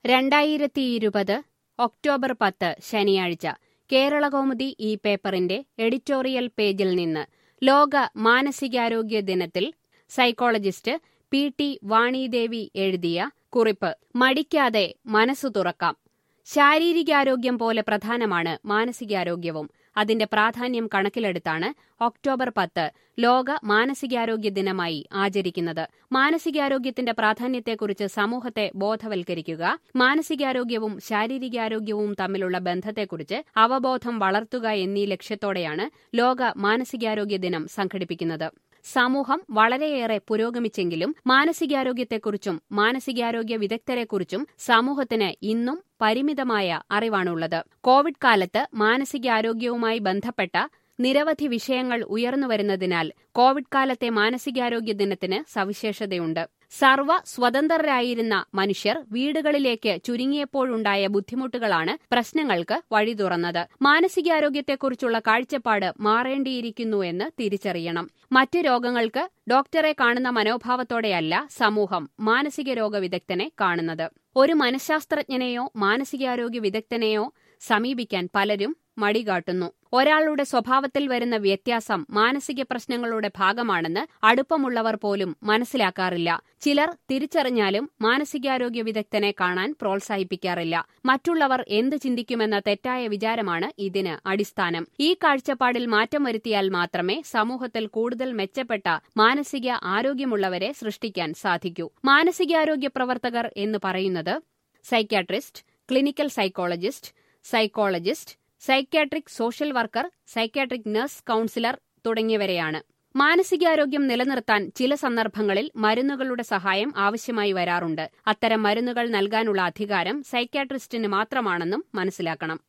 രണ്ടായിരത്തി ഇരുപത് ഒക്ടോബർ പത്ത് ശനിയാഴ്ച കേരളകൗമുദി ഈ പേപ്പറിന്റെ എഡിറ്റോറിയൽ പേജിൽ നിന്ന് ലോക മാനസികാരോഗ്യ ദിനത്തിൽ സൈക്കോളജിസ്റ്റ് പി ടി വാണിദേവി എഴുതിയ കുറിപ്പ് മടിക്കാതെ മനസ്സു തുറക്കാം ശാരീരികാരോഗ്യം പോലെ പ്രധാനമാണ് മാനസികാരോഗ്യവും അതിന്റെ പ്രാധാന്യം കണക്കിലെടുത്താണ് ഒക്ടോബർ പത്ത് ലോക മാനസികാരോഗ്യ ദിനമായി ആചരിക്കുന്നത് മാനസികാരോഗ്യത്തിന്റെ പ്രാധാന്യത്തെക്കുറിച്ച് സമൂഹത്തെ ബോധവൽക്കരിക്കുക മാനസികാരോഗ്യവും ശാരീരികാരോഗ്യവും തമ്മിലുള്ള ബന്ധത്തെക്കുറിച്ച് അവബോധം വളർത്തുക എന്നീ ലക്ഷ്യത്തോടെയാണ് ലോക മാനസികാരോഗ്യ ദിനം സംഘടിപ്പിക്കുന്നത് സമൂഹം വളരെയേറെ പുരോഗമിച്ചെങ്കിലും മാനസികാരോഗ്യത്തെക്കുറിച്ചും മാനസികാരോഗ്യ വിദഗ്ധരെക്കുറിച്ചും സമൂഹത്തിന് ഇന്നും പരിമിതമായ അറിവാണുള്ളത് കോവിഡ് കാലത്ത് മാനസികാരോഗ്യവുമായി ബന്ധപ്പെട്ട നിരവധി വിഷയങ്ങൾ ഉയർന്നുവരുന്നതിനാൽ കോവിഡ് കാലത്തെ മാനസികാരോഗ്യ ദിനത്തിന് സവിശേഷതയുണ്ട് സർവ സ്വതന്ത്രരായിരുന്ന മനുഷ്യർ വീടുകളിലേക്ക് ചുരുങ്ങിയപ്പോഴുണ്ടായ ബുദ്ധിമുട്ടുകളാണ് പ്രശ്നങ്ങൾക്ക് വഴി തുറന്നത് മാനസികാരോഗ്യത്തെക്കുറിച്ചുള്ള കാഴ്ചപ്പാട് മാറേണ്ടിയിരിക്കുന്നുവെന്ന് തിരിച്ചറിയണം മറ്റ് രോഗങ്ങൾക്ക് ഡോക്ടറെ കാണുന്ന മനോഭാവത്തോടെയല്ല സമൂഹം മാനസിക രോഗ വിദഗ്ധനെ കാണുന്നത് ഒരു മനഃശാസ്ത്രജ്ഞനെയോ മാനസികാരോഗ്യ വിദഗ്ധനെയോ സമീപിക്കാൻ പലരും മടികാട്ടുന്നു ഒരാളുടെ സ്വഭാവത്തിൽ വരുന്ന വ്യത്യാസം മാനസിക പ്രശ്നങ്ങളുടെ ഭാഗമാണെന്ന് അടുപ്പമുള്ളവർ പോലും മനസ്സിലാക്കാറില്ല ചിലർ തിരിച്ചറിഞ്ഞാലും മാനസികാരോഗ്യ വിദഗ്ധനെ കാണാൻ പ്രോത്സാഹിപ്പിക്കാറില്ല മറ്റുള്ളവർ എന്ത് ചിന്തിക്കുമെന്ന തെറ്റായ വിചാരമാണ് ഇതിന് അടിസ്ഥാനം ഈ കാഴ്ചപ്പാടിൽ മാറ്റം വരുത്തിയാൽ മാത്രമേ സമൂഹത്തിൽ കൂടുതൽ മെച്ചപ്പെട്ട മാനസിക ആരോഗ്യമുള്ളവരെ സൃഷ്ടിക്കാൻ സാധിക്കൂ മാനസികാരോഗ്യ പ്രവർത്തകർ എന്ന് പറയുന്നത് psychiatrist clinical psychologist psychologist psychiatric social worker psychiatric nurse counsellor തുടങ്ങിയവരെയാണ് മാനസികാരോഗ്യം നിലനിർത്താൻ ചില സന്ദർഭങ്ങളിൽ മരുന്നുകളുടെ സഹായം ആവശ്യമായി വരാറുണ്ട് അത്തരം മരുന്നുകൾ നൽകാനുള്ള അധികാരം സൈക്യാട്രിസ്റ്റിന് മാത്രമാണെന്നും മനസ്സിലാക്കണം